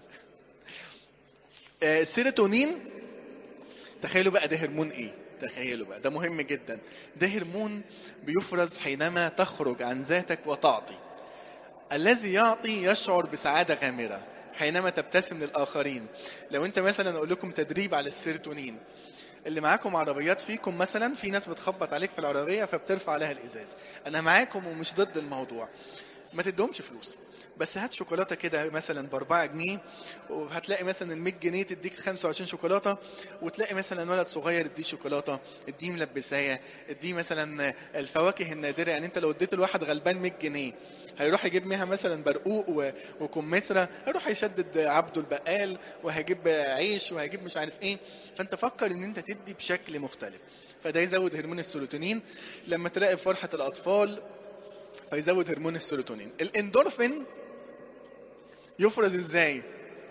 آه، السيروتونين تخيلوا بقى ده هرمون ايه تخيلوا بقى ده مهم جدا ده هرمون بيفرز حينما تخرج عن ذاتك وتعطي الذي يعطي يشعر بسعادة غامرة حينما تبتسم للآخرين لو انت مثلا اقول لكم تدريب على السيروتونين اللي معاكم عربيات فيكم مثلا في ناس بتخبط عليك في العربية فبترفع عليها الإزاز أنا معاكم ومش ضد الموضوع ما تدهمش فلوس بس هات شوكولاته كده مثلا ب 4 جنيه وهتلاقي مثلا ال 100 جنيه تديك 25 شوكولاته وتلاقي مثلا ولد صغير يديه شوكولاته اديه ملبسايه اديه مثلا الفواكه النادره يعني انت لو اديت الواحد غلبان 100 جنيه هيروح يجيب منها مثلا برقوق و- وكمثرى هيروح يشدد عبده البقال وهيجيب عيش وهيجيب مش عارف ايه فانت فكر ان انت تدي بشكل مختلف فده يزود هرمون السيروتونين لما تراقب فرحه الاطفال فيزود هرمون السيروتونين الاندورفين يفرز ازاي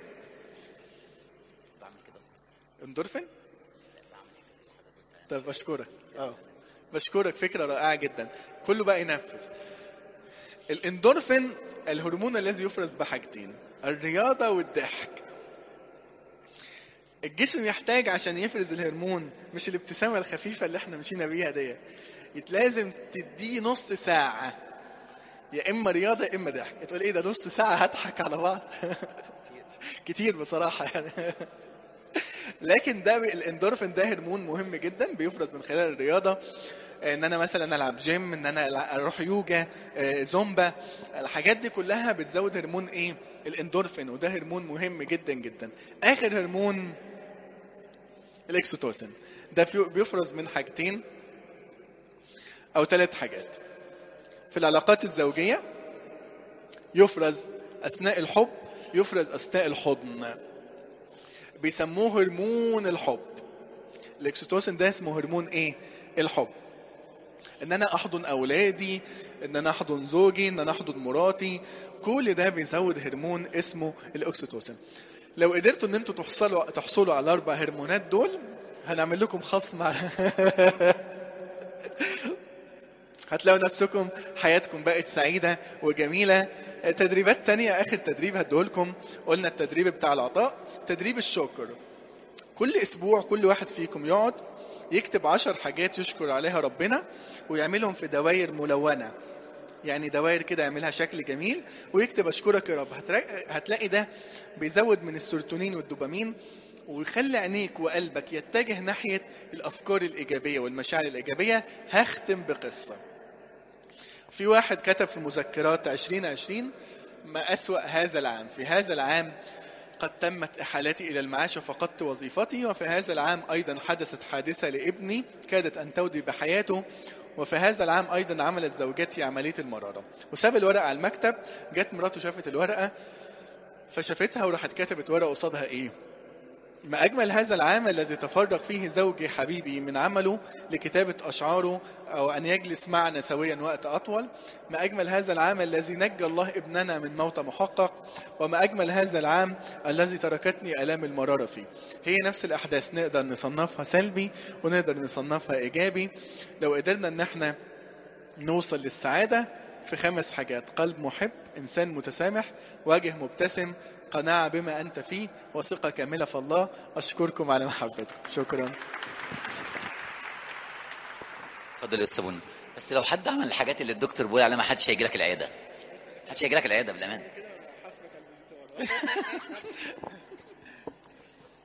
بعمل كده اصلا اندورفين بعمل كده طب بشكرك اه بشكرك فكره رائعه جدا كله بقى ينفذ الاندورفين الهرمون الذي يفرز بحاجتين الرياضه والضحك الجسم يحتاج عشان يفرز الهرمون مش الابتسامه الخفيفه اللي احنا مشينا بيها دي لازم تديه نص ساعه يا اما رياضه يا اما ضحك تقول ايه ده نص ساعه هضحك على بعض كتير بصراحه يعني لكن ده بي- الاندورفين ده هرمون مهم جدا بيفرز من خلال الرياضه ان انا مثلا العب جيم ان انا ألع- اروح يوجا آه، زومبا الحاجات دي كلها بتزود هرمون ايه الاندورفين وده هرمون مهم جدا جدا اخر هرمون الاكسيتوسين ده في- بيفرز من حاجتين او ثلاث حاجات في العلاقات الزوجيه يفرز اثناء الحب يفرز اثناء الحضن بيسموه هرمون الحب الاكسيتوسين ده اسمه هرمون ايه الحب ان انا احضن اولادي ان انا احضن زوجي ان انا احضن مراتي كل ده بيزود هرمون اسمه الاكسيتوسين لو قدرتوا ان انتوا تحصلوا تحصلوا على الاربع هرمونات دول هنعمل لكم خصم هتلاقوا نفسكم حياتكم بقت سعيدة وجميلة تدريبات تانية آخر تدريب هديهولكم قلنا التدريب بتاع العطاء تدريب الشكر كل أسبوع كل واحد فيكم يقعد يكتب عشر حاجات يشكر عليها ربنا ويعملهم في دواير ملونة يعني دواير كده يعملها شكل جميل ويكتب اشكرك يا رب هتلاقي, هتلاقي ده بيزود من السيروتونين والدوبامين ويخلي عينيك وقلبك يتجه ناحية الأفكار الإيجابية والمشاعر الإيجابية هختم بقصة في واحد كتب في مذكرات 2020 ما أسوأ هذا العام في هذا العام قد تمت إحالتي إلى المعاش وفقدت وظيفتي وفي هذا العام أيضا حدثت حادثة لابني كادت أن تودي بحياته وفي هذا العام أيضا عملت زوجتي عملية المرارة وساب الورقة على المكتب جت مراته شافت الورقة فشافتها وراحت كتبت ورقة قصادها إيه ما أجمل هذا العام الذي تفرغ فيه زوجي حبيبي من عمله لكتابة أشعاره أو أن يجلس معنا سويا وقت أطول ما أجمل هذا العام الذي نجى الله ابننا من موت محقق وما أجمل هذا العام الذي تركتني آلام المرارة فيه هي نفس الأحداث نقدر نصنفها سلبي ونقدر نصنفها إيجابي لو قدرنا أن احنا نوصل للسعادة في خمس حاجات قلب محب إنسان متسامح وجه مبتسم قناعة بما أنت فيه وثقة كاملة في الله أشكركم على محبتكم شكرا اتفضل يا استاذ بني بس لو حد عمل الحاجات اللي الدكتور بيقول عليها ما حدش هيجي لك العياده محدش هيجي لك العياده بالامان